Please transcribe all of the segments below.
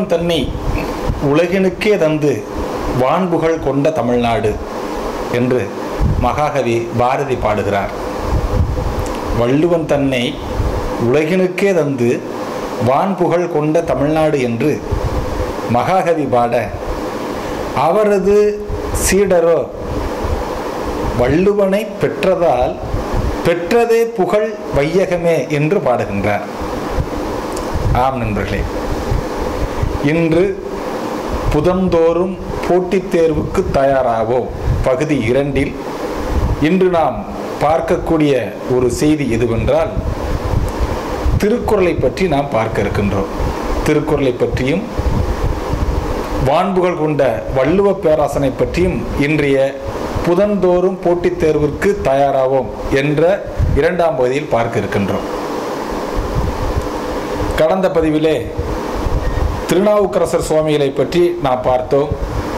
வள்ளுவன் தன்னை உலகினுக்கே தந்து வான்புகழ் கொண்ட தமிழ்நாடு என்று மகாகவி பாரதி பாடுகிறார் வள்ளுவன் தன்னை உலகினுக்கே தந்து வான்புகழ் கொண்ட தமிழ்நாடு என்று மகாகவி பாட அவரது சீடரோ வள்ளுவனை பெற்றதால் பெற்றதே புகழ் வையகமே என்று பாடுகின்றார் ஆம் நண்பர்களே இன்று புதந்தோறும் போட்டித் தேர்வுக்கு தயாராவோம் பகுதி இரண்டில் இன்று நாம் பார்க்கக்கூடிய ஒரு செய்தி எதுவென்றால் திருக்குறளை பற்றி நாம் பார்க்க இருக்கின்றோம் திருக்குறளை பற்றியும் வான்புகள் கொண்ட வள்ளுவ பேராசனை பற்றியும் இன்றைய புதந்தோறும் போட்டித் தேர்விற்கு தயாராவோம் என்ற இரண்டாம் பகுதியில் பார்க்க இருக்கின்றோம் கடந்த பதிவிலே திருநாவுக்கரசர் சுவாமிகளை பற்றி நாம் பார்த்தோம்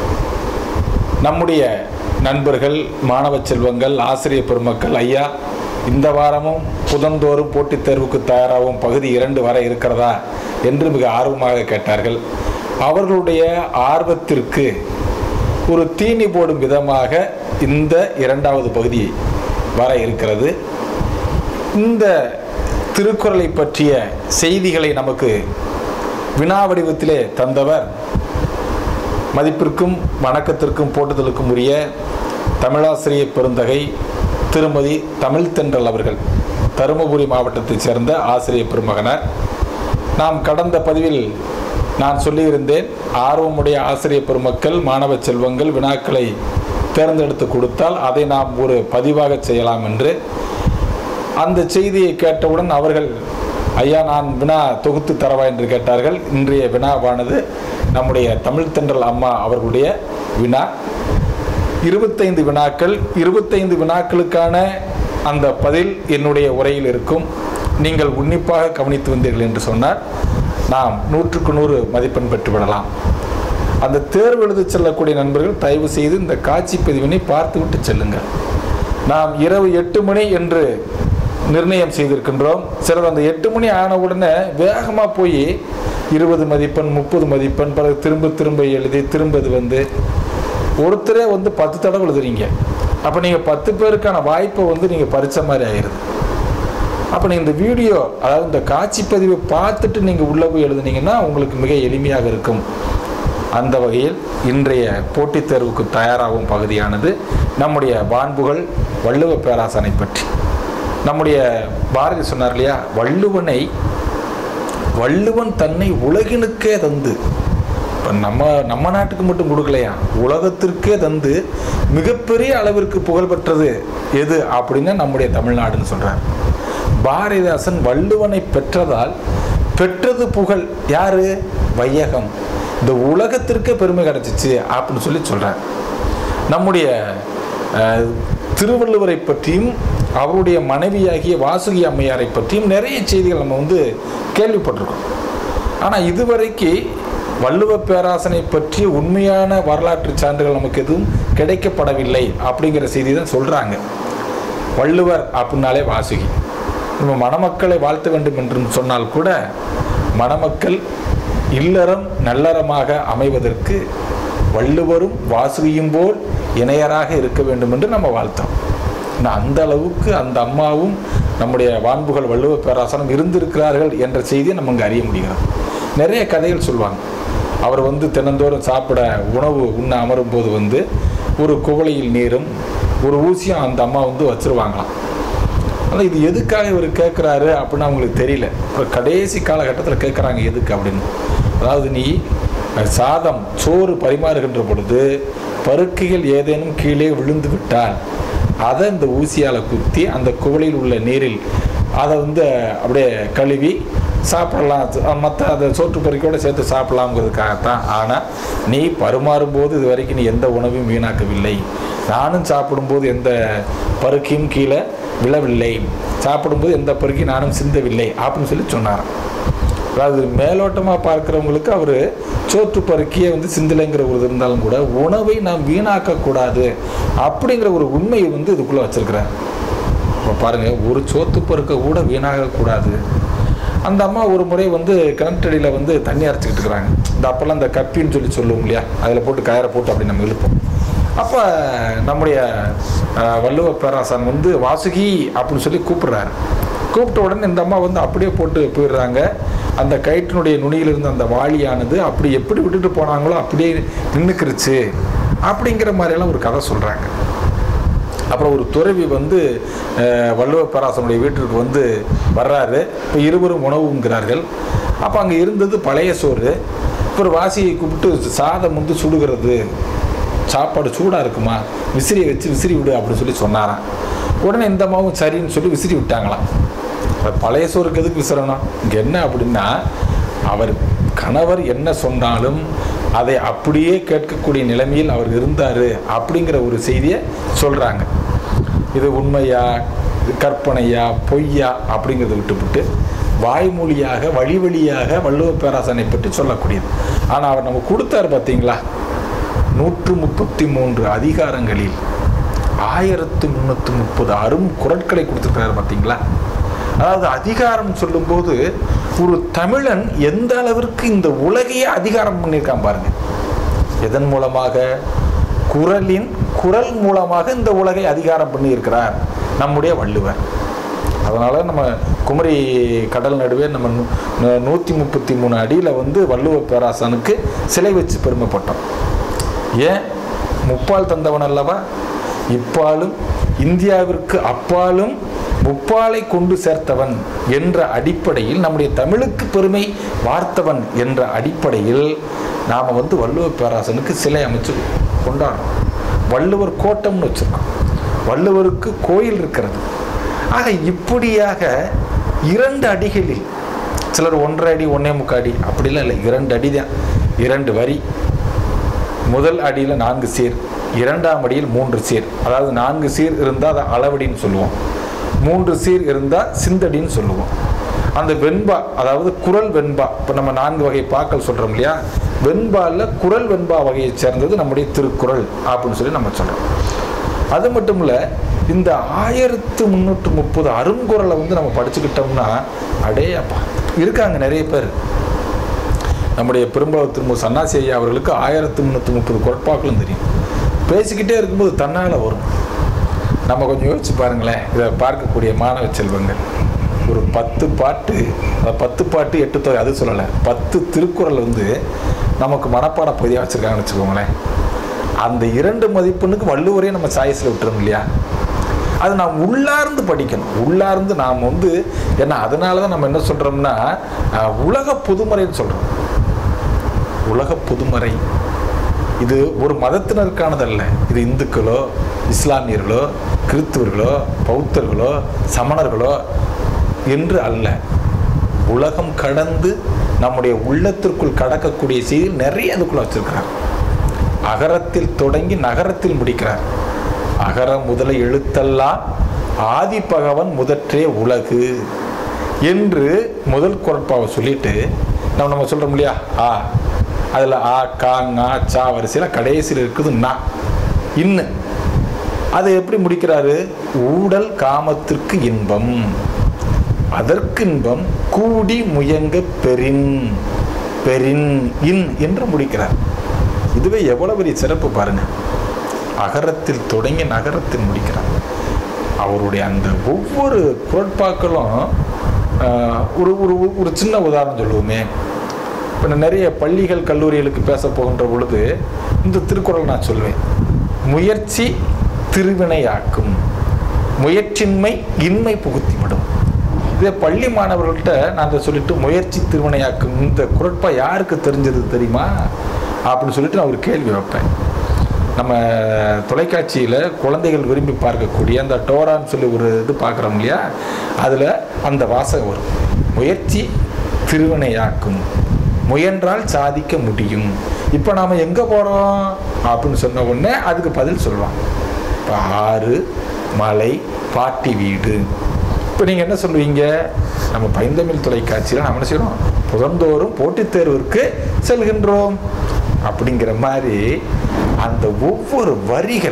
நம்முடைய நண்பர்கள் மாணவ செல்வங்கள் ஆசிரியர் பெருமக்கள் ஐயா இந்த வாரமும் புதந்தோறும் போட்டித் தேர்வுக்கு தயாராகும் பகுதி இரண்டு வர இருக்கிறதா என்று மிக ஆர்வமாக கேட்டார்கள் அவர்களுடைய ஆர்வத்திற்கு ஒரு தீனி போடும் விதமாக இந்த இரண்டாவது பகுதி வர இருக்கிறது இந்த திருக்குறளை பற்றிய செய்திகளை நமக்கு வினா வடிவத்திலே தந்தவர் மதிப்பிற்கும் வணக்கத்திற்கும் போட்டுதலுக்கும் உரிய தமிழாசிரியர் பெருந்தகை திருமதி தமிழ் தென்றல் அவர்கள் தருமபுரி மாவட்டத்தைச் சேர்ந்த ஆசிரியர் பெருமகனார் நாம் கடந்த பதிவில் நான் சொல்லியிருந்தேன் ஆர்வமுடைய ஆசிரியர் பெருமக்கள் மாணவ செல்வங்கள் வினாக்களை தேர்ந்தெடுத்து கொடுத்தால் அதை நாம் ஒரு பதிவாக செய்யலாம் என்று அந்த செய்தியை கேட்டவுடன் அவர்கள் ஐயா நான் வினா தொகுத்து தரவா என்று கேட்டார்கள் இன்றைய வினாவானது நம்முடைய தமிழ் தென்றல் அம்மா அவர்களுடைய வினா இருபத்தைந்து வினாக்கள் இருபத்தைந்து வினாக்களுக்கான அந்த பதில் என்னுடைய உரையில் இருக்கும் நீங்கள் உன்னிப்பாக கவனித்து வந்தீர்கள் என்று சொன்னார் நாம் நூற்றுக்கு நூறு மதிப்பெண் பெற்றுவிடலாம் அந்த தேர்வு எழுத செல்லக்கூடிய நண்பர்கள் தயவு செய்து இந்த காட்சி பதிவினை பார்த்துவிட்டு செல்லுங்கள் நாம் இரவு எட்டு மணி என்று நிர்ணயம் செய்திருக்கின்றோம் சிலர் அந்த எட்டு மணி ஆன உடனே வேகமாக போய் இருபது மதிப்பெண் முப்பது மதிப்பெண் பிறகு திரும்ப திரும்ப எழுதி திரும்ப இது வந்து ஒருத்தரே வந்து பத்து தடவை எழுதுறீங்க அப்போ நீங்கள் பத்து பேருக்கான வாய்ப்பை வந்து நீங்கள் பறிச்ச மாதிரி ஆயிடுது அப்போ நீங்கள் இந்த வீடியோ அதாவது இந்த காட்சி பதிவை பார்த்துட்டு நீங்கள் உள்ளே போய் எழுதுனீங்கன்னா உங்களுக்கு மிக எளிமையாக இருக்கும் அந்த வகையில் இன்றைய போட்டித் தேர்வுக்கு தயாராகும் பகுதியானது நம்முடைய வான்புகள் வள்ளுவ பேராசனை பற்றி நம்முடைய பாரதி சொன்னார் இல்லையா வள்ளுவனை வள்ளுவன் தன்னை உலகினுக்கே தந்து இப்போ நம்ம நம்ம நாட்டுக்கு மட்டும் கொடுக்கலையா உலகத்திற்கே தந்து மிகப்பெரிய அளவிற்கு புகழ்பெற்றது எது அப்படின்னா நம்முடைய தமிழ்நாடுன்னு சொல்கிறார் பாரதிதாசன் வள்ளுவனை பெற்றதால் பெற்றது புகழ் யாரு வையகம் இந்த உலகத்திற்கே பெருமை கிடைச்சிச்சு அப்படின்னு சொல்லி சொல்கிறார் நம்முடைய அஹ், திருவள்ளுவரை பற்றியும் அவருடைய மனைவியாகிய வாசுகி அம்மையாரை பற்றியும் நிறைய செய்திகள் நம்ம வந்து கேள்விப்பட்டிருக்கோம் ஆனால் இதுவரைக்கு வள்ளுவ பேராசனை பற்றிய உண்மையான வரலாற்று சான்றுகள் நமக்கு எதுவும் கிடைக்கப்படவில்லை அப்படிங்கிற செய்தி தான் சொல்கிறாங்க வள்ளுவர் அப்படின்னாலே வாசுகி நம்ம மணமக்களை வாழ்த்த வேண்டும் என்று சொன்னால் கூட மணமக்கள் இல்லறம் நல்லறமாக அமைவதற்கு வள்ளுவரும் வாசுகியும் போல் இணையராக இருக்க வேண்டும் என்று நம்ம வாழ்த்தோம் ஆனால் அந்த அளவுக்கு அந்த அம்மாவும் நம்முடைய வான்புகள் வள்ளுவ பேராசனம் இருந்திருக்கிறார்கள் என்ற செய்தியை நம்ம இங்கே அறிய முடிகிறது நிறைய கதைகள் சொல்லுவாங்க அவர் வந்து தினந்தோறும் சாப்பிட உணவு உண்ண அமரும் போது வந்து ஒரு குவளையில் நீரும் ஒரு ஊசியும் அந்த அம்மா வந்து வச்சிருவாங்களாம் ஆனால் இது எதுக்காக இவர் கேட்குறாரு அப்படின்னு அவங்களுக்கு தெரியல அப்புறம் கடைசி காலகட்டத்தில் கேட்குறாங்க எதுக்கு அப்படின்னு அதாவது நீ அஹ், சாதம் சோறு பரிமாறுகின்ற பொழுது பருக்கைகள் ஏதேனும் கீழே விழுந்து விட்டால் அதை இந்த ஊசியால் குத்தி அந்த குவளையில் உள்ள நீரில் அதை வந்து அப்படியே கழுவி சாப்பிடலாம் மற்ற அந்த சோற்று பருக்கையோடு சேர்த்து சாப்பிடலாங்கிறதுக்காகத்தான் ஆனால் நீ பரிமாறும்போது இது வரைக்கும் நீ எந்த உணவையும் வீணாக்கவில்லை நானும் சாப்பிடும்போது எந்த பருக்கையும் கீழே விழவில்லை சாப்பிடும்போது எந்த பருக்கையும் நானும் சிந்தவில்லை அப்படின்னு சொல்லி சொன்னாராம் அதாவது மேலோட்டமாக பார்க்குறவங்களுக்கு அவர் சோற்று பருக்கியே வந்து சிந்தலைங்கிற ஒரு இது இருந்தாலும் கூட உணவை நாம் வீணாக்கக்கூடாது அப்படிங்கிற ஒரு உண்மையை வந்து இதுக்குள்ளே வச்சிருக்கிறார் இப்போ பாருங்கள் ஒரு சோத்து பருக்க கூட வீணாகக்கூடாது அந்த அம்மா ஒரு முறை வந்து கிணற்றடியில் வந்து தண்ணி அரைச்சிக்கிட்டு இருக்கிறாங்க இந்த அப்போல்லாம் இந்த கப்பின்னு சொல்லி சொல்லுவோம் இல்லையா அதில் போட்டு கயரை போட்டு அப்படி நம்ம இழுப்போம் அப்போ நம்முடைய அஹ், வள்ளுவ பேராசான் வந்து வாசுகி அப்படின்னு சொல்லி கூப்பிடுறாரு கூப்பிட்ட உடனே இந்த அம்மா வந்து அப்படியே போட்டு போயிடுறாங்க அந்த கயிற்றினுடைய நுனியில் இருந்த அந்த வாளியானது அப்படி எப்படி விட்டுட்டு போனாங்களோ அப்படியே நின்றுக்கிருச்சு அப்படிங்கிற மாதிரியெல்லாம் ஒரு கதை சொல்கிறாங்க அப்புறம் ஒரு துறவி வந்து அஹ், வள்ளுவ பேராசனுடைய வீட்டிற்கு வந்து வர்றாரு இப்போ இருவரும் உணவுங்கிறார்கள் அப்போ அங்கே இருந்தது பழைய சோறு இப்போ ஒரு வாசியை கூப்பிட்டு சாதம் வந்து சுடுகிறது சாப்பாடு சூடாக இருக்குமா விசிறியை வச்சு விசிறி விடு அப்படின்னு சொல்லி சொன்னாராம் உடனே இந்த அம்மாவும் சரின்னு சொல்லி விசிறி விட்டாங்களாம் அப்ப பழைய சோறுக்கு எதுக்கு விசிறணும் இங்கே என்ன அப்படின்னா அவர் கணவர் என்ன சொன்னாலும் அதை அப்படியே கேட்கக்கூடிய நிலைமையில் அவர் இருந்தார் அப்படிங்கிற ஒரு செய்தியை சொல்கிறாங்க இது உண்மையா இது கற்பனையா பொய்யா அப்படிங்கிறத விட்டுவிட்டு வாய்மொழியாக வழி வழியாக வள்ளுவ பேராசனை பற்றி சொல்லக்கூடியது ஆனால் அவர் நம்ம கொடுத்தார் பார்த்தீங்களா நூற்று முப்பத்தி மூன்று அதிகாரங்களில் ஆயிரத்து முந்நூற்றி முப்பது அரும் குரட்களை கொடுத்துருக்கிறாரு பார்த்தீங்களா அதாவது அதிகாரம் சொல்லும்போது ஒரு தமிழன் எந்த அளவிற்கு இந்த உலகையே அதிகாரம் பண்ணியிருக்கான் பாருங்க எதன் மூலமாக குரலின் குரல் மூலமாக இந்த உலகை அதிகாரம் பண்ணியிருக்கிறார் நம்முடைய வள்ளுவர் அதனால் நம்ம குமரி கடல் நடுவே நம்ம நூ- நூ- நூற்றி முப்பத்தி மூணு அடியில் வந்து வள்ளுவ பேராசனுக்கு சிலை வச்சு பெருமைப்பட்டோம் ஏன் முப்பால் தந்தவன் அல்லவா இப்பாலும் இந்தியாவிற்கு அப்பாலும் முப்பாலை கொண்டு சேர்த்தவன் என்ற அடிப்படையில் நம்முடைய தமிழுக்கு பெருமை வார்த்தவன் என்ற அடிப்படையில் நாம் வந்து வள்ளுவ பேராசனுக்கு சிலை அமைச்சு கொண்டாடுறோம் வள்ளுவர் கோட்டம்னு வச்சுருக்கோம் வள்ளுவருக்கு கோயில் இருக்கிறது ஆக இப்படியாக இரண்டு அடிகளில் சிலர் ஒன்றரை அடி ஒன்னே முக்கால் அடி அப்படிலாம் இல்லை இரண்டு அடி தான் இரண்டு வரி முதல் அடியில் நான்கு சீர் இரண்டாம் அடியில் மூன்று சீர் அதாவது நான்கு சீர் இருந்தால் அதை அளவடின்னு சொல்லுவோம் மூன்று சீர் இருந்தால் சிந்தடின்னு சொல்லுவோம் அந்த வெண்பா அதாவது குரல் வெண்பா இப்போ நம்ம நான்கு வகை பாக்கள் சொல்கிறோம் இல்லையா வெண்பாவில் குரல் வெண்பா வகையைச் சேர்ந்தது நம்முடைய திருக்குறள் அப்படின்னு சொல்லி நம்ம சொல்கிறோம் அது மட்டும் இல்லை இந்த ஆயிரத்து முந்நூற்று முப்பது அருங்குறளை வந்து நம்ம படிச்சுக்கிட்டோம்னா அடே அப்பா இருக்காங்க நிறைய பேர் நம்முடைய பெரும்பாலும் திரும்ப சன்னாசி ஐயா அவர்களுக்கு ஆயிரத்து முந்நூற்றி முப்பது குரட்பாக்களும் தெரியும் பேசிக்கிட்டே இருக்கும்போது தன்னால் வரும் நம்ம கொஞ்சம் யோசிச்சு பாருங்களேன் இதை பார்க்கக்கூடிய மாணவ செல்வங்கள் ஒரு பத்து பாட்டு அந்த பத்து பாட்டு எட்டு தொகை அது சொல்லலை பத்து திருக்குறள் வந்து நமக்கு மனப்பாட பகுதியாக வச்சுருக்காங்கன்னு வச்சுக்கோங்களேன் அந்த இரண்டு மதிப்பெண்ணுக்கு வள்ளுவரையும் நம்ம சாய்ஸில் விட்டுறோம் இல்லையா அது நாம் உள்ளார்ந்து படிக்கணும் உள்ளார்ந்து நாம் வந்து ஏன்னா அதனால தான் நம்ம என்ன சொல்கிறோம்னா அஹ், உலக பொதுமறைன்னு சொல்கிறோம் உலக பொதுமறை இது ஒரு மதத்தினருக்கானதல்ல இது இந்துக்களோ இஸ்லாமியர்களோ கிறிஸ்துவர்களோ பௌத்தர்களோ சமணர்களோ என்று அல்ல உலகம் கடந்து நம்முடைய உள்ளத்திற்குள் கடக்கக்கூடிய செய்தி நிறைய அதுக்குள்ள வச்சிருக்கிறார் அகரத்தில் தொடங்கி நகரத்தில் முடிக்கிறார் அகர முதல எழுத்தெல்லாம் ஆதிபகவன் முதற்றே உலகு என்று முதல் குரட்பாவை சொல்லிட்டு நம்ம நம்ம சொல்கிறோம் இல்லையா ஆ அதில் ஆ கா ngா சா வரிசையில் கடைசியில் இருக்குது நா இன்னு அதை எப்படி முடிக்கிறாரு ஊடல் காமத்திற்கு இன்பம் அதற்கு இன்பம் கூடி முயங்க பெரின் பெரின் இன் என்று முடிக்கிறார் இதுவே எவ்வளவு பெரிய சிறப்பு பாருங்க அகரத்தில் தொடங்கி நகரத்தில் முடிக்கிறார் அவருடைய அந்த ஒவ்வொரு குரட்பாக்களும் ஆஹ், ஒரு ஒரு ஒரு சின்ன உதாரணம் சொல்லுவோமே இப்போ நான் நிறைய பள்ளிகள் கல்லூரிகளுக்கு பேச போகின்ற பொழுது இந்த திருக்குறள் நான் சொல்வேன் முயற்சி திருவினையாக்கும் முயற்சின்மை இன்மை புகுத்திவிடும் இதே பள்ளி மாணவர்கள்ட்ட நான் அதை சொல்லிட்டு முயற்சி திருவினையாக்கும் இந்த குரட்பா யாருக்கு தெரிஞ்சது தெரியுமா அப்படின்னு சொல்லிட்டு நான் ஒரு கேள்வி வைப்பேன் நம்ம தொலைக்காட்சியில் குழந்தைகள் விரும்பி பார்க்கக்கூடிய அந்த டோரான்னு சொல்லி ஒரு இது பார்க்குறோம் இல்லையா அதில் அந்த வாசகம் வரும் முயற்சி திருவினையாக்கும் முயன்றால் சாதிக்க முடியும் இப்போ நாம் எங்கே போகிறோம் அப்படின்னு சொன்ன உடனே அதுக்கு பதில் சொல்லுவாங்க இப்போ ஆறு மலை பாட்டி வீடு இப்போ நீங்கள் என்ன சொல்லுவீங்க நம்ம பைந்தமிழ் தொலைக்காட்சியில் நம்ம என்ன செய்யறோம் புதந்தோறும் போட்டித் தேர்விற்கு செல்கின்றோம் அப்படிங்கிற மாதிரி அந்த ஒவ்வொரு வரிகள்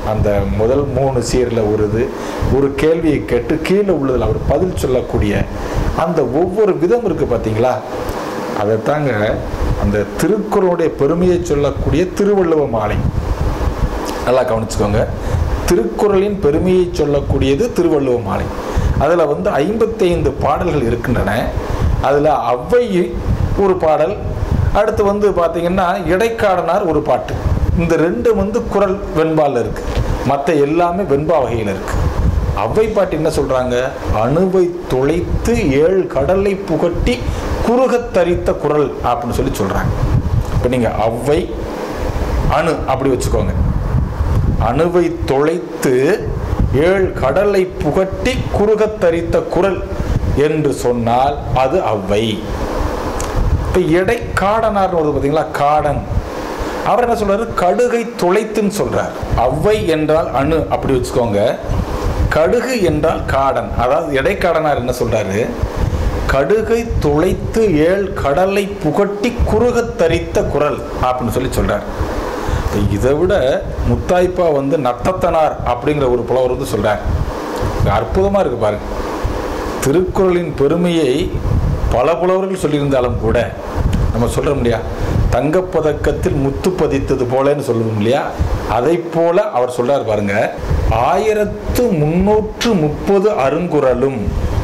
அந்த முதல் மூணு சீரில் ஒரு இது ஒரு கேள்வியை கேட்டு கீழே உள்ளதில் அவர் பதில் சொல்லக்கூடிய அந்த ஒவ்வொரு விதம் இருக்குது பார்த்தீங்களா அதைத்தாங்க அந்த திருக்குறளுடைய பெருமையை சொல்லக்கூடிய திருவள்ளுவ மாலை நல்லா கவனிச்சுக்கோங்க திருக்குறளின் பெருமையை சொல்லக்கூடியது திருவள்ளுவ மாலை அதில் வந்து ஐம்பத்தைந்து பாடல்கள் இருக்கின்றன அதில் அவ்வை ஒரு பாடல் அடுத்து வந்து பார்த்தீங்கன்னா இடைக்காடனார் ஒரு பாட்டு இந்த ரெண்டு வந்து குரல் வெண்பாலில் இருக்குது மற்ற எல்லாமே வெண்பா வகையில் இருக்குது அவ்வை பாட்டு என்ன சொல்கிறாங்க அணுவை துளைத்து ஏழு கடலை புகட்டி குறுகத் தரித்த குரல் அப்படின்னு சொல்லி சொல்கிறாங்க இப்போ நீங்கள் அவ்வை அணு அப்படி வச்சுக்கோங்க அணுவை தொலைத்து ஏழு கடலை புகட்டி குறுகத் தரித்த குரல் என்று சொன்னால் அது அவ்வை இப்போ எடை காடனார் வருது பார்த்தீங்களா காடன் அவர் என்ன சொல்றாரு கடுகை துளைத்துன்னு சொல்றார் அவ்வை என்றால் அணு அப்படி வச்சுக்கோங்க கடுகு என்றால் காடன் அதாவது இடைக்காடனார் என்ன சொல்றாரு கடுகை துளைத்து ஏழ் கடலை புகட்டி குறுகத் தரித்த குரல் அப்படின்னு சொல்லி சொல்றார் இதை விட முத்தாய்ப்பா வந்து நத்தத்தனார் அப்படிங்கிற ஒரு புலவர் வந்து சொல்றார் இது அற்புதமா இருக்கு பாருங்க திருக்குறளின் பெருமையை பல புலவர்கள் சொல்லியிருந்தாலும் கூட நம்ம சொல்றோம் இல்லையா தங்கப்பதக்கத்தில் முத்து பதித்தது போலன்னு சொல்லுவோம் இல்லையா அதை போல அவர் சொல்றார் பாருங்க ஆயிரத்து முன்னூற்று முப்பது அருங்குறளும்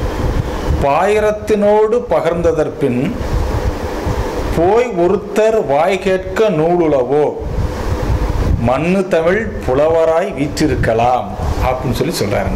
பாயிரத்தினோடு பகர்ந்ததற்பின் போய் ஒருத்தர் வாய் கேட்க நூலுளவோ மண்ணு தமிழ் புலவராய் வீற்றிருக்கலாம் அப்படின்னு சொல்லி சொல்றாருங்க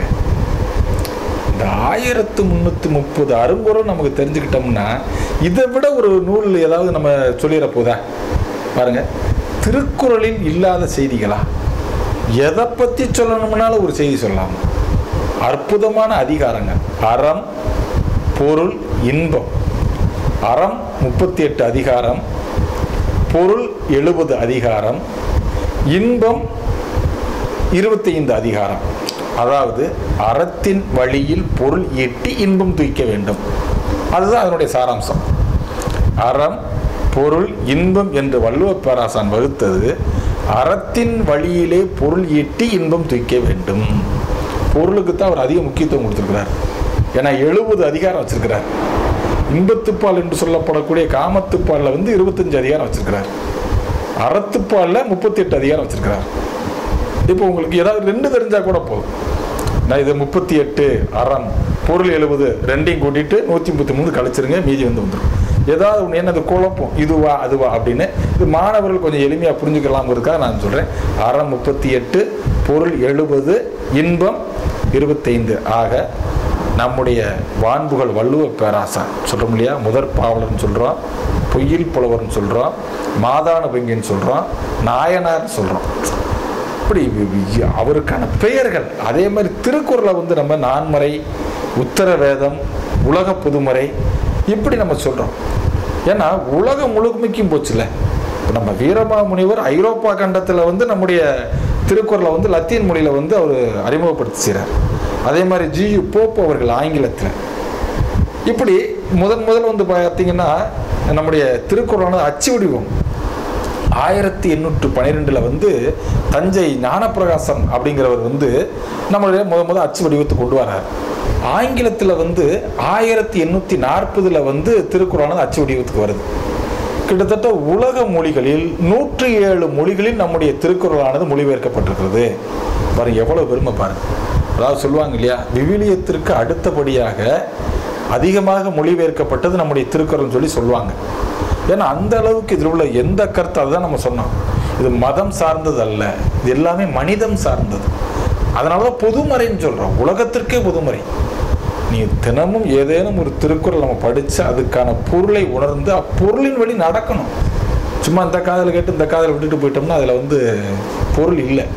இந்த ஆயிரத்து முந்நூற்றி முப்பது அருங்குறள் நமக்கு தெரிஞ்சுக்கிட்டோம்னா இதை விட ஒரு நூல் ஏதாவது நம்ம சொல்லிட போதா பாருங்க திருக்குறளில் இல்லாத செய்திகளா எதை பற்றி சொல்லணும்னாலும் ஒரு செய்தி சொல்லலாம் அற்புதமான அதிகாரங்கள் அறம் பொருள் இன்பம் அறம் முப்பத்தி எட்டு அதிகாரம் பொருள் எழுபது அதிகாரம் இன்பம் இருபத்தி ஐந்து அதிகாரம் அதாவது அறத்தின் வழியில் பொருள் ஈட்டி இன்பம் தூய்க்க வேண்டும் அதுதான் அதனுடைய சாராம்சம் அறம் பொருள் இன்பம் என்று வள்ளுவ பேராசான் வகுத்தது அறத்தின் வழியிலே பொருள் ஈட்டி இன்பம் தூய்க்க வேண்டும் பொருளுக்கு தான் அவர் அதிக முக்கியத்துவம் கொடுத்துருக்கிறார் ஏன்னா எழுபது அதிகாரம் வச்சிருக்கிறார் இன்பத்துப்பால் என்று சொல்லப்படக்கூடிய காமத்துப்பாலில் வந்து இருபத்தஞ்சு அதிகாரம் வச்சிருக்கிறார் அறத்துப்பாலில் முப்பத்தி எட்டு அதிகாரம் வச்சிருக்கிறார் இப்போ உங்களுக்கு ஏதாவது ரெண்டு தெரிஞ்சா கூட போதும் நான் இது முப்பத்தி எட்டு அறம் பொருள் எழுபது ரெண்டையும் கூட்டிட்டு நூற்றி முப்பத்தி மூணு கழிச்சிருங்க மீதி வந்து வந்துடும் ஏதாவது ஒன்று என்னது குழப்பம் இதுவா அதுவா அப்படின்னு இது மாணவர்கள் கொஞ்சம் எளிமையாக புரிஞ்சுக்கலாம்ங்கிறதுக்காக நான் சொல்கிறேன் அறம் முப்பத்தி எட்டு பொருள் எழுபது இன்பம் இருபத்தைந்து ஆக நம்முடைய வான்புகள் வள்ளுவ பேராசான் சொல்கிறோம் இல்லையா முதற் பாவலர்னு சொல்கிறோம் பொய்யில் புலவர்னு சொல்கிறோம் மாதான பங்கின்னு சொல்கிறோம் நாயனார்னு சொல்கிறோம் இப்படி அவருக்கான பெயர்கள் அதே மாதிரி திருக்குறளை வந்து நம்ம நான்மறை உத்தர வேதம் உலக பொதுமறை இப்படி நம்ம சொல்கிறோம் ஏன்னா உலகம் முழுமைக்கும் போச்சுல இப்போ நம்ம வீரமா முனிவர் ஐரோப்பா கண்டத்தில் வந்து நம்முடைய திருக்குறளை வந்து லத்தீன் மொழியில் வந்து அவர் அறிமுகப்படுத்தி செய்கிறார் அதே மாதிரி ஜியு போப் அவர்கள் ஆங்கிலத்தில் இப்படி முதன் முதல் வந்து பார்த்தீங்கன்னா நம்முடைய திருக்குறளானது அச்சு வடிவம் ஆயிரத்தி எண்ணூற்று பன்னிரெண்டில் வந்து தஞ்சை ஞானப்பிரகாசம் அப்படிங்கிறவர் வந்து நம்மளுடைய முத முத அச்சு வடிவத்தை கொண்டு வரார் ஆங்கிலத்தில் வந்து ஆயிரத்தி எண்ணூற்றி நாற்பதில் வந்து திருக்குறளானது அச்சு வடிவத்துக்கு வருது கிட்டத்தட்ட உலக மொழிகளில் நூற்றி ஏழு மொழிகளில் நம்முடைய திருக்குறளானது மொழிபெயர்க்கப்பட்டிருக்கிறது பாருங்க எவ்வளவு பெருமை பாருங்க அதாவது சொல்லுவாங்க இல்லையா விவிலியத்திற்கு அடுத்தபடியாக அதிகமாக மொழிபெயர்க்கப்பட்டது நம்முடைய திருக்குறள்னு சொல்லி சொல்லுவாங்க ஏன்னா அந்த அளவுக்கு இதில் உள்ள எந்த கருத்தை அதுதான் நம்ம சொன்னோம் இது மதம் சார்ந்தது அல்ல இது எல்லாமே மனிதம் சார்ந்தது அதனால தான் பொதுமறைன்னு சொல்கிறோம் உலகத்திற்கே பொதுமறை நீ தினமும் ஏதேனும் ஒரு திருக்குறள் நம்ம படித்து அதுக்கான பொருளை உணர்ந்து அப்பொருளின் வழி நடக்கணும் சும்மா இந்த காதல் கேட்டு இந்த காதலை விட்டுட்டு போயிட்டோம்னா அதில் வந்து பொருள் இல்லை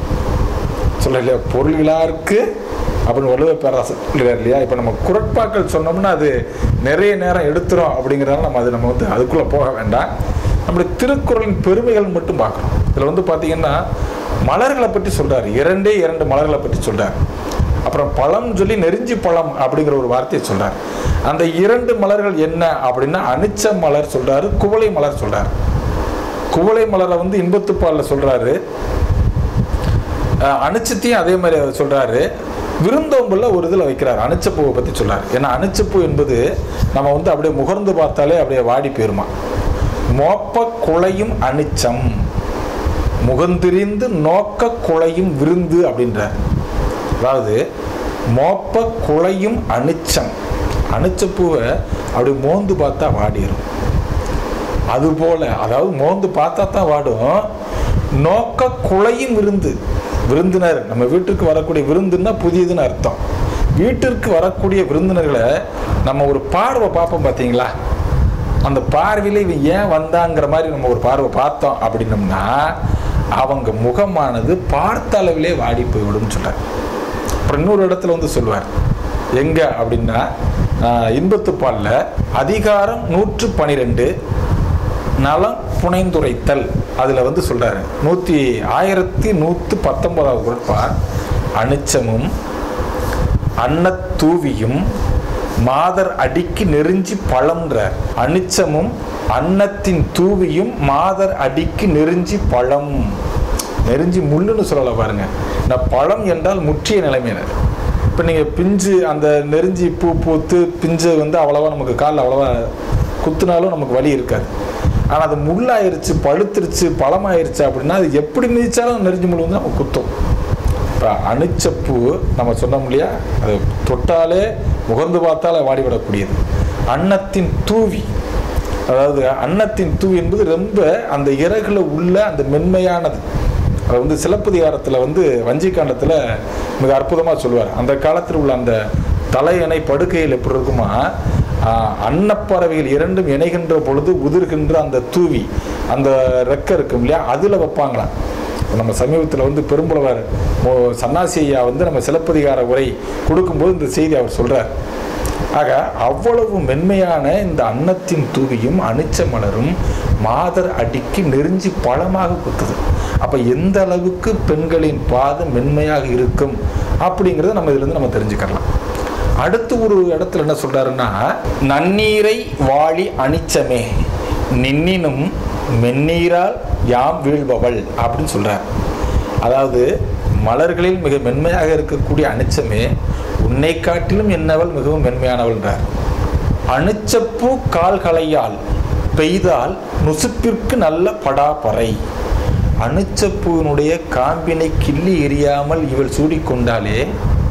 சொல்ல இல்லையா பொருள்களாருக்கு அப்படின்னு வலுவை பேராசை சொல்கிறார் இல்லையா இப்போ நம்ம குரட்பாக்கள் சொன்னோம்னா அது நிறைய நேரம் எடுத்துரும் அப்படிங்கிறதால நம்ம அது நம்ம வந்து அதுக்குள்ளே போக வேண்டாம் நம்முடைய திருக்குறளின் பெருமைகள் மட்டும் பார்க்கணும் இதில் வந்து பார்த்தீங்கன்னா மலர்களை பற்றி சொல்கிறார் இரண்டே இரண்டு மலர்களை பற்றி சொல்கிறார் அப்புறம் பழம் சொல்லி நெருஞ்சி பழம் அப்படிங்கிற ஒரு வார்த்தையை சொல்கிறார் அந்த இரண்டு மலர்கள் என்ன அப்படின்னா அனிச்ச மலர் சொல்கிறாரு குவளை மலர் சொல்கிறார் குவளை மலரை வந்து இன்பத்துப்பாலில் சொல்கிறாரு அஹ், அனிச்சத்தையும் அதே மாதிரி அவர் சொல்றாரு விருந்தோம்புல ஒரு இதில் வைக்கிறார் அனிச்சப்பூவை பற்றி சொல்றாரு ஏன்னா அனிச்சப்பூ என்பது நம்ம வந்து அப்படியே முகர்ந்து பார்த்தாலே அப்படியே வாடி போயிருமா மோப்ப குலையும் அனிச்சம் முகந்திரிந்து நோக்க குலையும் விருந்து அப்படின்றார் அதாவது மோப்ப குலையும் அனிச்சம் அனிச்சப்பூவை அப்படி மோந்து பார்த்தா வாடிடும் அதுபோல அதாவது மோந்து பார்த்தா தான் வாடும் நோக்க குலையும் விருந்து விருந்தினர் நம்ம வீட்டுக்கு வரக்கூடிய விருந்துன்னா புதியதுன்னு அர்த்தம் வீட்டிற்கு வரக்கூடிய விருந்தினர்களை நம்ம ஒரு பார்வை பார்ப்போம் பார்த்தீங்களா அந்த பார்வையில் இவன் ஏன் வந்தாங்கிற மாதிரி நம்ம ஒரு பார்வை பார்த்தோம் அப்படின்னம்னா அவங்க முகமானது பார்த்த அளவிலே வாடி போய்விடும் சொல்றார் அப்புறம் இன்னொரு இடத்துல வந்து சொல்லுவார் எங்க அப்படின்னா ஆஹ், இன்பத்துப்பாலில் அதிகாரம் நூற்று பனிரெண்டு நலம் புனைந்துரைத்தல் அதில் வந்து சொல்றாரு நூற்றி ஆயிரத்தி நூற்று பத்தொன்பதாவது குரட்பார் அனிச்சமும் அன்னத்தூவியும் மாதர் அடிக்கு நெருஞ்சி பழம்ன்றார் அனிச்சமும் அன்னத்தின் தூவியும் மாதர் அடிக்கு நெருஞ்சி பழம் நெருஞ்சி முள்ளுன்னு சொல்லலை பாருங்க நான் பழம் என்றால் முற்றிய நிலைமையினர் இப்போ நீங்கள் பிஞ்சு அந்த நெருஞ்சி பூ பூத்து பிஞ்சு வந்து அவ்வளவா நமக்கு காலில் அவ்வளவா குத்துனாலும் நமக்கு வலி இருக்காது ஆனால் அது முள்ளாயிருச்சு பழுத்துருச்சு பழமாயிருச்சு அப்படின்னா அது எப்படி மிதிச்சாலும் நெருஞ்சி முள் வந்து நமக்கு குத்தும் இப்போ அணிச்சப்பூ நம்ம சொன்னோம் இல்லையா அது தொட்டாலே முகர்ந்து பார்த்தாலே வாடிவிடக்கூடியது அன்னத்தின் தூவி அதாவது அன்னத்தின் தூவி என்பது ரொம்ப அந்த இறகுல உள்ள அந்த மென்மையானது அது வந்து சிலப்பதிகாரத்தில் வந்து வஞ்சிக்காண்டத்தில் மிக அற்புதமாக சொல்லுவார் அந்த காலத்தில் உள்ள அந்த தலையணை படுக்கையில் எப்படி இருக்குமா ஆஹ், அன்னப்பறவைகள் இரண்டும் இணைகின்ற பொழுது உதிர்கின்ற அந்த தூவி அந்த ரெக்கை இருக்கும் இல்லையா அதில் வைப்பாங்களாம் நம்ம சமீபத்தில் வந்து பெரும்புலவர் மோ- சன்னாசி ஐயா வந்து நம்ம சிலப்பதிகார உரை கொடுக்கும்போது இந்த செய்தி அவர் சொல்றார் ஆக அவ்வளவு மென்மையான இந்த அன்னத்தின் தூவியும் அனிச்ச மலரும் மாதர் அடிக்கு நெருஞ்சி பழமாக குத்துது அப்ப எந்த அளவுக்கு பெண்களின் பாதம் மென்மையாக இருக்கும் அப்படிங்கிறத நம்ம இதுல இருந்து நம்ம தெரிஞ்சுக்கலாம் அடுத்து ஒரு இடத்துல என்ன சொல்றாருன்னா நன்னீரை வாளி அனிச்சமே நின்னினும் மென்னீரால் யாம் வீழ்பவள் அப்படின்னு சொல்றார் அதாவது மலர்களில் மிக மென்மையாக இருக்கக்கூடிய அனிச்சமே உன்னை காட்டிலும் என்னவள் மிகவும் மென்மையானவள்ன்றார் அனிச்சப்பூ கால்களையால் பெய்தால் நுசுப்பிற்கு நல்ல படாபறை அனிச்சப்பூவினுடைய காம்பினை கிள்ளி எறியாமல் இவள் சூடிக்கொண்டாலே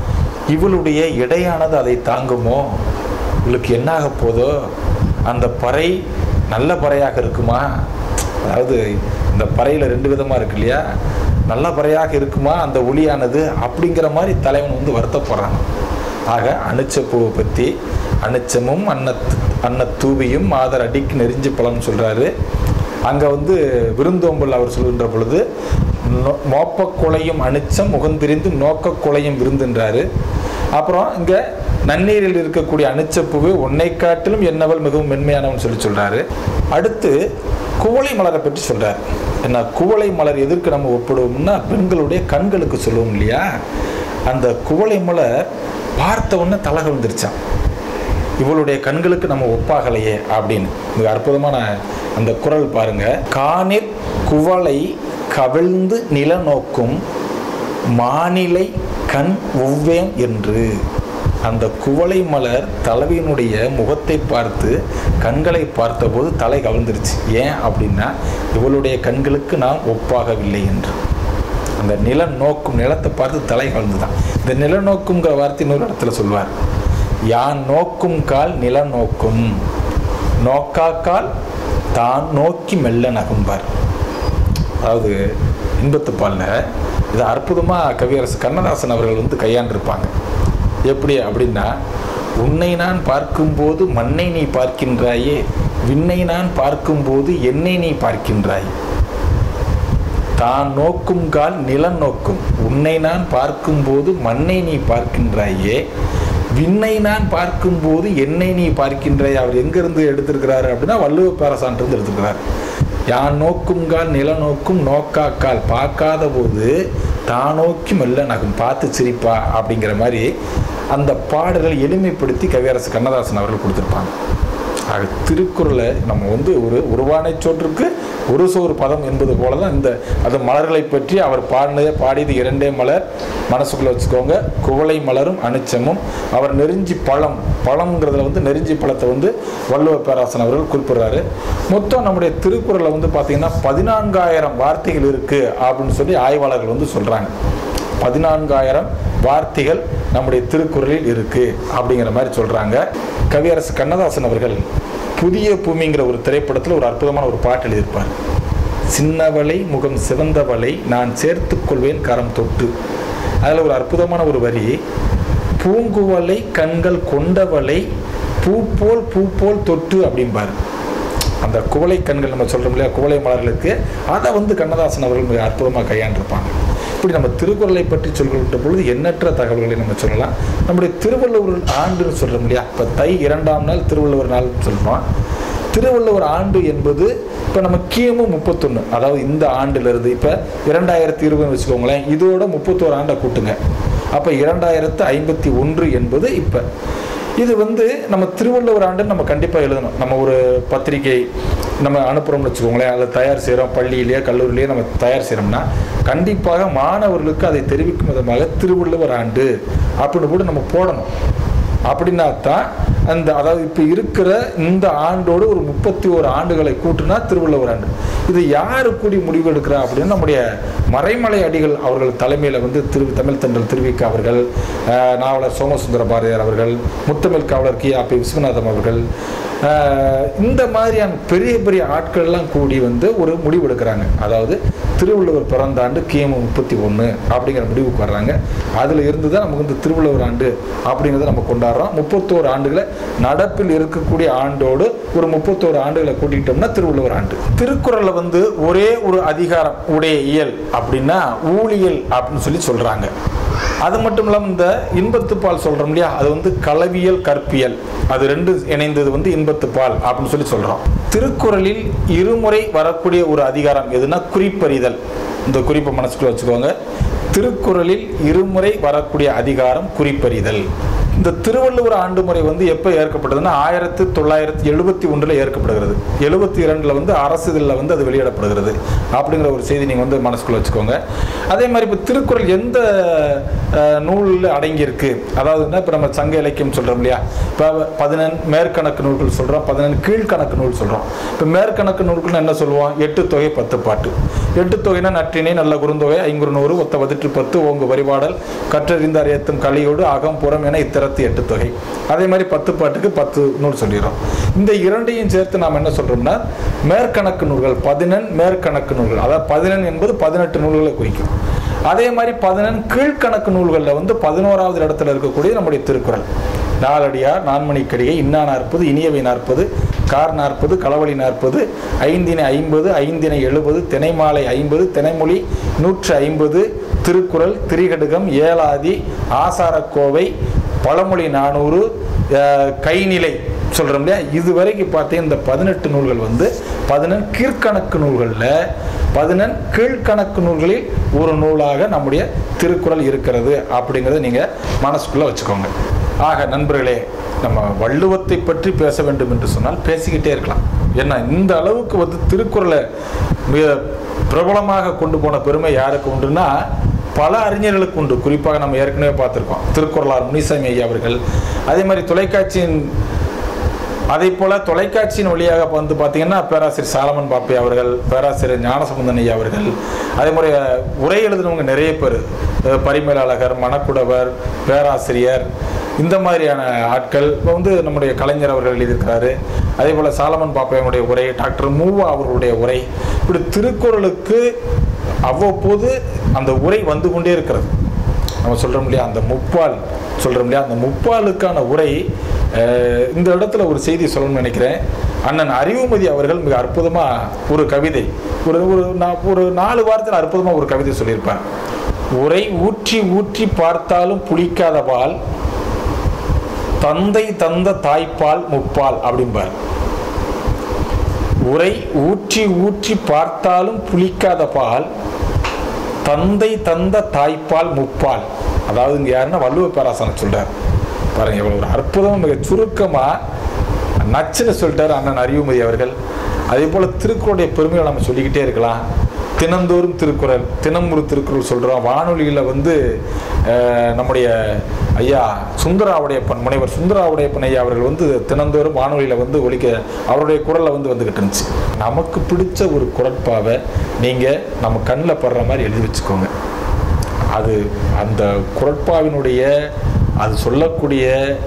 இவளுடைய இடையானது அதை தாங்குமோ இவளுக்கு என்னாக போதோ அந்த பறை நல்ல பறையாக இருக்குமா அதாவது இந்த பறையில் ரெண்டு விதமாக இருக்கு இல்லையா நல்ல பறையாக இருக்குமா அந்த ஒளியானது அப்படிங்கிற மாதிரி தலைவன் வந்து வருத்தப்படுறான் ஆக அனிச்சப்பூவை பற்றி அனிச்சமும் அன்னத் அன்னத்தூவியும் மாதர் அடிக்கு நெறிஞ்சு பழம்னு சொல்கிறாரு அங்கே வந்து விருந்தோம்பல் அவர் சொல்கின்ற பொழுது நோ- மோப்பக் குலையும் அனிச்சம் முகந்திரிந்து நோக்கக் குலையும் விருந்துன்றாரு அப்புறம் இங்கே நன்னீரில் இருக்கக்கூடிய அனிச்சப்பூவே உன்னை காட்டிலும் என்னவள் மிகவும் மென்மையானவன் சொல்லி சொல்கிறாரு அடுத்து குவளை மலரை பற்றி சொல்கிறார் என்ன குவளை மலர் எதற்கு நம்ம ஒப்பிடுவோம்னா பெண்களுடைய கண்களுக்கு சொல்லுவோம் இல்லையா அந்த குவளை மலர் பார்த்த உடனே தலை விழுந்துருச்சான் இவளுடைய கண்களுக்கு நம்ம ஒப்பாகலையே அப்படின்னு மிக அற்புதமான அந்த குரல் பாருங்க காணிற் குவளை கவிழ்ந்து நிலநோக்கும் மானிலை கண் ஒவ்வேம் என்று அந்த குவளை மலர் தலைவியினுடைய முகத்தை பார்த்து கண்களை பார்த்தபோது தலை கவிழ்ந்துருச்சு ஏன் அப்படின்னா இவளுடைய கண்களுக்கு நாம் ஒப்பாகவில்லை என்று அந்த நில நோக்கும் நிலத்தை பார்த்து தலை கவிழ்ந்துதான் இந்த நில நோக்குங்கிற வார்த்தை இன்னொரு இடத்துல சொல்வார் யான் நோக்கும் கால் நில நோக்கும் நோக்காக்கால் தான் நோக்கி மெல்ல நகும்பார் அதாவது இன்பத்து பாலில் இது அற்புதமாக கவியரசு கண்ணதாசன் அவர்கள் வந்து கையாண்டிருப்பாங்க எப்படி அப்படின்னா உன்னை நான் பார்க்கும்போது மண்ணை நீ பார்க்கின்றாயே விண்ணை நான் பார்க்கும்போது என்னை நீ பார்க்கின்றாய் தான் நோக்கும் கால் நிலம் நோக்கும் உன்னை நான் பார்க்கும்போது மண்ணை நீ பார்க்கின்றாயே விண்ணை நான் பார்க்கும்போது என்னை நீ பார்க்கின்றாய் அவர் எங்கிருந்து எடுத்திருக்கிறாரு அப்படின்னா வள்ளுவ பேரசான்றிருந்து எடுத்திருக்கிறார் யான் நோக்கும் கால் நில நோக்கும் நோக்காக்கால் பார்க்காத போது தான் நோக்கி மெல்ல நகும் பார்த்து சிரிப்பா அப்படிங்கிற மாதிரி அந்த பாடல்களை எளிமைப்படுத்தி கவியரசு கண்ணதாசன் அவர்கள் கொடுத்துருப்பாங்க ஆக திருக்குறளை நம்ம வந்து ஒரு உருவானை சோற்றுக்கு ஒரு சோறு பதம் என்பது போல தான் இந்த அது மலர்களை பற்றி அவர் பாடினதே பாடியது இரண்டே மலர் மனசுக்குள்ள வச்சுக்கோங்க குவளை மலரும் அனிச்சமும் அவர் நெருஞ்சி பழம் பழம்ங்கிறதுல வந்து நெருஞ்சி பழத்தை வந்து வள்ளுவ பேராசன் அவர்கள் குறிப்பிடுறாரு மொத்தம் நம்முடைய திருக்குறளில் வந்து பார்த்தீங்கன்னா பதினான்காயிரம் வார்த்தைகள் இருக்கு அப்படின்னு சொல்லி ஆய்வாளர்கள் வந்து சொல்றாங்க பதினான்காயிரம் வார்த்தைகள் நம்முடைய திருக்குறளில் இருக்கு அப்படிங்கிற மாதிரி சொல்றாங்க கவியரசு கண்ணதாசன் அவர்கள் புதிய பூமிங்கிற ஒரு திரைப்படத்தில் ஒரு அற்புதமான ஒரு பாட்டு எழுதியிருப்பார் சின்னவளை முகம் சிவந்தவளை நான் சேர்த்துக் கொள்வேன் கரம் தொட்டு அதில் ஒரு அற்புதமான ஒரு வரி பூங்குவலை கண்கள் கொண்டவளை பூ போல் பூ போல் தொட்டு அப்படிம்பாரு அந்த குவளை கண்கள் நம்ம சொல்கிறோம் இல்லையா குவளை மலர்களுக்கு அதை வந்து கண்ணதாசன் அவர்கள் மிக அற்புதமாக கையாண்டிருப்பாங்க இப்படி நம்ம திருக்குறளை பற்றி சொல்கின்ற பொழுது எண்ணற்ற தகவல்களை நம்ம சொல்லலாம் நம்முடைய திருவள்ளுவர் ஆண்டுன்னு சொல்கிறோம் இல்லையா இப்போ தை இரண்டாம் நாள் திருவள்ளுவர் நாள் சொல்கிறோம் திருவள்ளுவர் ஆண்டு என்பது இப்போ நம்ம கிமு முப்பத்தொன்று அதாவது இந்த ஆண்டிலிருந்து இப்போ இரண்டாயிரத்தி இருபதுன்னு வச்சுக்கோங்களேன் இதோட முப்பத்தோரு ஆண்டை கூட்டுங்க அப்போ இரண்டாயிரத்து ஐம்பத்தி ஒன்று என்பது இப்போ இது வந்து நம்ம திருவள்ளுவர் ஆண்டுன்னு நம்ம கண்டிப்பாக எழுதணும் நம்ம ஒரு பத்திரிகை நம்ம அனுப்புகிறோம்னு வச்சுக்கோங்களேன் அதில் தயார் செய்கிறோம் பள்ளியிலேயோ கல்லூரியிலேயோ நம்ம தயார் செய்கிறோம்னா கண்டிப்பாக மாணவர்களுக்கு அதை தெரிவிக்கும் விதமாக திருவள்ளுவர் ஆண்டு அப்படின்னு கூட நம்ம போடணும் அப்படின்னா தான் அந்த அதாவது இப்போ இருக்கிற இந்த ஆண்டோடு ஒரு முப்பத்தி ஓரு ஆண்டுகளை கூட்டினா திருவள்ளுவர் ஆண்டு இது யாரு கூடி முடிவு எடுக்கிறா அப்படின்னு நம்முடைய மறைமலை அடிகள் அவர்கள் தலைமையில் வந்து திரு தமிழ் தண்டல் திருவிக்க அவர்கள் அஹ், நாவலர் சோமசுந்தர பாரதியார் அவர்கள் முத்தமிழ் காவலர் கி ஆ பி விஸ்வநாதம் அவர்கள் அஹ், இந்த மாதிரியான பெரிய பெரிய ஆட்கள்லாம் கூடி வந்து ஒரு முடிவு எடுக்கிறாங்க அதாவது திருவள்ளுவர் பிறந்த ஆண்டு கிமு முப்பத்தி ஒன்று அப்படிங்கிற முடிவுக்கு வர்றாங்க அதில் இருந்து தான் நமக்கு வந்து திருவள்ளுவர் ஆண்டு அப்படிங்கிறத நம்ம கொண்டாடுறோம் முப்பத்தோரு ஆண்டுகளை நடப்பில் இருக்கக்கூடிய ஆண்டோடு ஒரு முப்பத்தோரு ஆண்டுகளை கூட்டிக்கிட்டோம்னா திருவள்ளுவர் ஆண்டு திருக்குறளில் வந்து ஒரே ஒரு அதிகாரம் உடைய இயல் அப்படின்னா ஊழியல் அப்படின்னு சொல்லி சொல்கிறாங்க அது மட்டும் இல்லாமல் இந்த இன்பத்துப்பால் சொல்கிறோம் இல்லையா அது வந்து களவியல் கற்பியல் அது ரெண்டு இணைந்தது வந்து இன்பத்துப்பால் அப்படின்னு சொல்லி சொல்கிறோம் திருக்குறளில் இருமுறை வரக்கூடிய ஒரு அதிகாரம் எதுனா குறிப்பறிதல் இந்த குறிப்பை மனசுக்குள்ள வச்சுக்கோங்க திருக்குறளில் இருமுறை வரக்கூடிய அதிகாரம் குறிப்பறிதல் இந்த திருவள்ளுவர் ஆண்டு முறை வந்து எப்போ ஏற்கப்பட்டதுன்னா ஆயிரத்தி தொள்ளாயிரத்தி எழுபத்தி ஒன்றில் ஏற்கப்படுகிறது எழுபத்தி இரண்டில் வந்து அரசிதழில் வந்து அது வெளியிடப்படுகிறது அப்படிங்கிற ஒரு செய்தி நீங்கள் வந்து மனசுக்குள்ள வச்சுக்கோங்க அதே மாதிரி இப்போ திருக்குறள் எந்த அஹ், நூலில் அடங்கியிருக்கு அதாவதுன்னா இப்போ நம்ம சங்க இலக்கியம் சொல்கிறோம் இல்லையா இப்போ பதினெண் மேற்கணக்கு நூல்கள் சொல்கிறோம் பதினெண் கீழ்கணக்கு நூல் சொல்கிறோம் இப்போ மேற்கணக்கு நூல்கள்னு என்ன சொல்லுவோம் எட்டு தொகை பத்து பாட்டு எட்டு தொகைனா நற்றினை நல்ல குறுந்தொகை ஐங்குறு நூறு ஒத்த பதிற்று பத்து ஓங்கு வரிபாடல் கற்றறிந்தார் ஏத்தும் கலியோடு அகம் புறம் என இத்திரத்து எட்டு தொகை அதே மாதிரி பத்து பாட்டுக்கு பத்து நூல் சொல்லிடுறோம் இந்த இரண்டையும் சேர்த்து நாம் என்ன சொல்றோம்னா மேற்கணக்கு நூல்கள் பதினெண் மேற்கணக்கு நூல்கள் அதாவது பதினெண் என்பது பதினெட்டு நூல்களை குறிக்கும் அதே மாதிரி பதினெண் கீழ்கணக்கு நூல்களில் வந்து பதினோராவது இடத்துல இருக்கக்கூடிய நம்முடைய திருக்குறள் நாலடியார் நான்மணிக்கடிகை இன்னா நாற்பது இனியவை நாற்பது கார் நாற்பது களவழி நாற்பது ஐந்தினை ஐம்பது ஐந்தினை எழுபது தினைமாலை ஐம்பது தினைமொழி நூற்று ஐம்பது திருக்குறள் திரிகடுகம் ஏலாதி ஆசாரக்கோவை பழமொழி நானூறு அஹ், கைநிலை சொல்கிறோம் இல்லையா இது வரைக்கும் பார்த்தீங்கன்னா இந்த பதினெட்டு நூல்கள் வந்து பதினெண் கீழ்கணக்கு நூல்களில் பதினெண் கீழ்கணக்கு நூல்களில் ஒரு நூலாக நம்முடைய திருக்குறள் இருக்கிறது அப்படிங்கிறத நீங்கள் மனசுக்குள்ளே வச்சுக்கோங்க ஆக நண்பர்களே நம்ம வள்ளுவத்தை பற்றி பேச வேண்டும் என்று சொன்னால் பேசிக்கிட்டே இருக்கலாம் ஏன்னா இந்த அளவுக்கு வந்து திருக்குறளை மிக பிரபலமாக கொண்டு போன பெருமை யாருக்கு உண்டுன்னா பல அறிஞர்களுக்கு உண்டு குறிப்பாக நம்ம ஏற்கனவே பார்த்துருக்கோம் திருக்குறளார் முனிசாமி ஐயா அவர்கள் அதே மாதிரி தொலைக்காட்சியின் அதே போல தொலைக்காட்சியின் வழியாக வந்து பார்த்தீங்கன்னா பேராசிரியர் சாலமன் பாப்பே அவர்கள் பேராசிரியர் ஞானசம்பந்தன் ஐயா அவர்கள் அதே மாதிரி அஹ், உரை எழுதினவங்க நிறைய பேர் அஹ், பரிமேலழகர் மணக்குடவர் பேராசிரியர் இந்த மாதிரியான ஆட்கள் இப்போ வந்து நம்முடைய கலைஞர் அவர்கள் எழுதியிருக்கிறாரு அதே போல் சாலமன் பாப்பையனுடைய உரை டாக்டர் மூவா அவர்களுடைய உரை இப்படி திருக்குறளுக்கு அவ்வப்போது அந்த உரை வந்து கொண்டே இருக்கிறது நம்ம சொல்கிறோம் இல்லையா அந்த முப்பால் சொல்கிறோம் இல்லையா அந்த முப்பாலுக்கான உரை அஹ், இந்த இடத்துல ஒரு செய்தி சொல்லணும்னு நினைக்கிறேன் அண்ணன் அறிவுமதி அவர்கள் மிக அற்புதமாக ஒரு கவிதை ஒரு ஒரு நா- ஒரு நாலு வாரத்தில் அற்புதமாக ஒரு கவிதை சொல்லியிருப்பார் உரை ஊற்றி ஊற்றி பார்த்தாலும் புளிக்காத பால் தந்தை தந்த தாய்ப்பால் முப்பால் அப்படிம்பார் உரை ஊற்றி ஊற்றி பார்த்தாலும் புளிக்காத பால் தந்தை தந்த தாய்ப்பால் முப்பால் அதாவது இங்க யாருன்னா வள்ளுவ பேராசனை சொல்றார் பாருங்க இவ்வளவு ஒரு அற்புதம் மிக சுருக்கமா நச்சுன்னு சொல்லிட்டார் அண்ணன் அறிவுமதி அவர்கள் அதே போல் திருக்குறளுடைய பெருமையை நம்ம சொல்லிக்கிட்டே இருக்கலாம் தினந்தோறும் திருக்குறள் தினம் ஒரு திருக்குறள் சொல்கிறோம் வானொலியில் வந்து அஹ், நம்முடைய ஐயா சுந்தராவுடையப்பன் முனைவர் சுந்தராவுடையப்பன் ஐயா அவர்கள் வந்து தினந்தோறும் வானொலியில் வந்து ஒலிக்க அவருடைய குரலில் வந்து வந்துக்கிட்டு இருந்துச்சு நமக்கு பிடிச்ச ஒரு குரட்பாவை நீங்கள் நம்ம கண்ணில் படுற மாதிரி எழுதி வச்சுக்கோங்க அது அந்த குரட்பாவினுடைய அது சொல்லக்கூடிய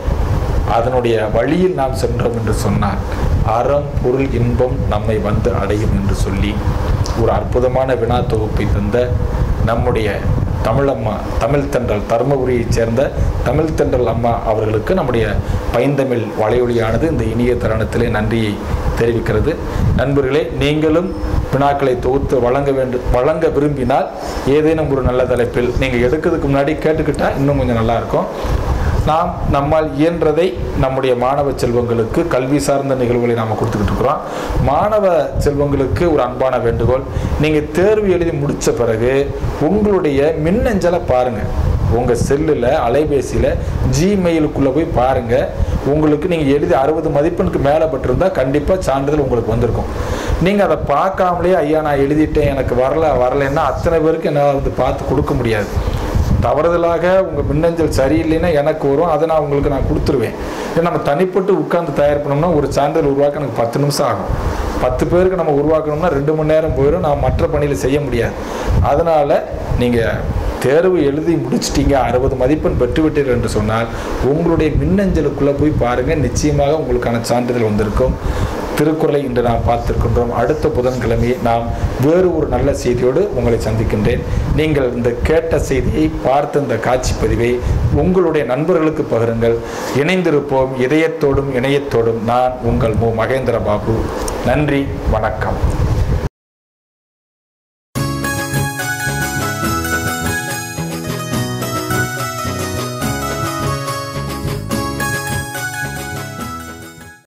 அதனுடைய வழியில் நாம் சென்றோம் என்று சொன்னார் அறம் பொருள் இன்பம் நம்மை வந்து அடையும் என்று சொல்லி ஒரு அற்புதமான வினா தொகுப்பை தந்த நம்முடைய தமிழம்மா தமிழ் தென்றல் தருமபுரியைச் சேர்ந்த தமிழ் தென்றல் அம்மா அவர்களுக்கு நம்முடைய பைந்தமிழ் வலையொலியானது இந்த இனிய தருணத்திலே நன்றியை தெரிவிக்கிறது நண்பர்களே நீங்களும் வினாக்களை தொகுத்து வழங்க வேண்டும் வழங்க விரும்பினால் ஏதேனும் ஒரு நல்ல தலைப்பில் நீங்கள் எடுக்கிறதுக்கு முன்னாடி கேட்டுக்கிட்டா இன்னும் கொஞ்சம் நல்லா இருக்கும் நாம் நம்மால் இயன்றதை நம்முடைய மாணவ செல்வங்களுக்கு கல்வி சார்ந்த நிகழ்வுகளை நாம் கொடுத்துக்கிட்டு இருக்கிறோம் மாணவ செல்வங்களுக்கு ஒரு அன்பான வேண்டுகோள் நீங்கள் தேர்வு எழுதி முடித்த பிறகு உங்களுடைய மின்னஞ்சலை பாருங்கள் உங்கள் செல்லில் அலைபேசியில் ஜிமெயிலுக்குள்ளே போய் பாருங்கள் உங்களுக்கு நீங்கள் எழுதி அறுபது மதிப்பெண்ணுக்கு மேலே பட்டிருந்தால் கண்டிப்பாக சான்றிதழ் உங்களுக்கு வந்திருக்கும் நீங்கள் அதை பார்க்காமலே ஐயா நான் எழுதிட்டேன் எனக்கு வரல வரலைன்னா அத்தனை பேருக்கு என்னால் வந்து பார்த்து கொடுக்க முடியாது தவறுதலாக உங்கள் மின்னஞ்சல் சரியில்லைன்னா எனக்கு வரும் அதை நான் உங்களுக்கு நான் கொடுத்துருவேன் ஏன்னா நம்ம தனிப்பட்டு உட்கார்ந்து தயார் பண்ணோம்னா ஒரு சான்றிதழ் உருவாக்க எனக்கு பத்து நிமிஷம் ஆகும் பத்து பேருக்கு நம்ம உருவாக்கணும்னா ரெண்டு மணி நேரம் போயிடும் நான் மற்ற பணியில் செய்ய முடியாது அதனால் நீங்கள் தேர்வு எழுதி முடிச்சிட்டீங்க அறுபது மதிப்பெண் பெற்றுவிட்டீர்கள் என்று சொன்னால் உங்களுடைய மின்னஞ்சலுக்குள்ளே போய் பாருங்கள் நிச்சயமாக உங்களுக்கான சான்றிதழ் வந்திருக்கும் திருக்குறளை இன்று நாம் பார்த்திருக்கின்றோம் அடுத்த புதன்கிழமை நாம் வேறு ஒரு நல்ல செய்தியோடு உங்களை சந்திக்கின்றேன் நீங்கள் இந்த கேட்ட செய்தியை பார்த்த இந்த காட்சி பதிவை உங்களுடைய நண்பர்களுக்கு பகிருங்கள் இணைந்திருப்போம் இதயத்தோடும் இணையத்தோடும் நான் உங்கள் மு மகேந்திர பாபு நன்றி வணக்கம்